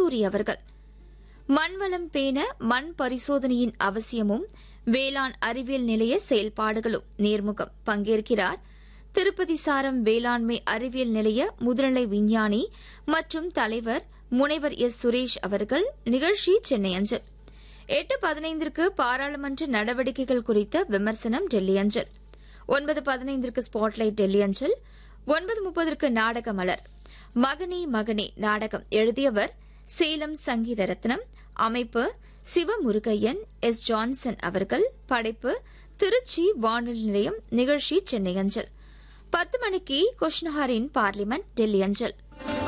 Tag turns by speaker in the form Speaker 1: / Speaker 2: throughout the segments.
Speaker 1: கஸ்தூரி அவர்கள் மண்வளம் பேண மண் பரிசோதனையின் அவசியமும் வேளாண் அறிவியல் நிலைய செயல்பாடுகளும் நேர்முகம் பங்கேற்கிறார் திருப்பதி சாரம் வேளாண்மை அறிவியல் நிலைய முதுநிலை விஞ்ஞானி மற்றும் தலைவர் முனைவர் எஸ் சுரேஷ் அவர்கள் நிகழ்ச்சி சென்னை அஞ்சல் எட்டு பதினைந்திற்கு பாராளுமன்ற நடவடிக்கைகள் குறித்த விமர்சனம் டெல்லி அஞ்சல் ஒன்பது பதினைந்திற்கு ஸ்பாட்லைட் டெல்லி அஞ்சல் ஒன்பது முப்பதற்கு நாடக மலர் மகனே மகனே நாடகம் எழுதியவர் சேலம் சங்கீத ரத்னம் அமைப்பு சிவமுருகையன் எஸ் ஜான்சன் அவர்கள் படைப்பு திருச்சி வானொலி நிலையம் நிகழ்ச்சி சென்னை அஞ்சல் பத்து மணிக்கு கொஷ்னஹாரின் பார்லிமெண்ட் டெல்லி அஞ்சல்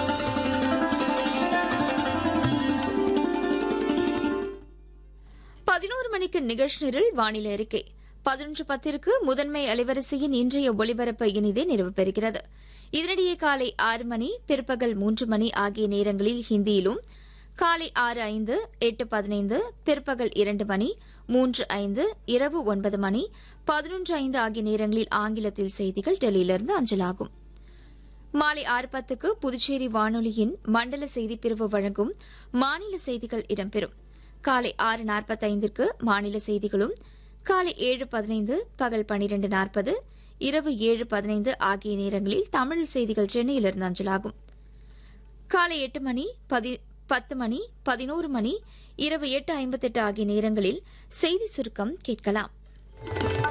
Speaker 1: பதினோரு மணிக்கு நிகழ்ச்சி நிரல் வானிலை அறிக்கை பதினொன்று பத்திற்கு முதன்மை அலைவரிசையின் இன்றைய ஒலிபரப்பு இனிதே நிறைவு பெறுகிறது இதனிடையே காலை ஆறு மணி பிற்பகல் மூன்று மணி ஆகிய நேரங்களில் ஹிந்தியிலும் காலை ஆறு ஐந்து எட்டு பதினைந்து பிற்பகல் இரண்டு மணி மூன்று ஐந்து இரவு ஒன்பது மணி பதினொன்று ஐந்து ஆகிய நேரங்களில் ஆங்கிலத்தில் செய்திகள் டெல்லியிலிருந்து அஞ்சலாகும் மாலை ஆறு பத்துக்கு புதுச்சேரி வானொலியின் மண்டல செய்திப்பிரிவு வழங்கும் மாநில செய்திகள் இடம்பெறும் காலை ஆறு நாற்பத்தைந்திற்கு மாநில செய்திகளும் காலை ஏழு பதினைந்து பகல் பனிரெண்டு நாற்பது இரவு ஏழு பதினைந்து ஆகிய நேரங்களில் தமிழ் செய்திகள் சென்னையிலிருந்து அஞ்சலாகும் காலை எட்டு மணி பத்து மணி பதினோரு மணி இரவு எட்டு ஐம்பத்தெட்டு ஆகிய நேரங்களில் செய்தி சுருக்கம் கேட்கலாம்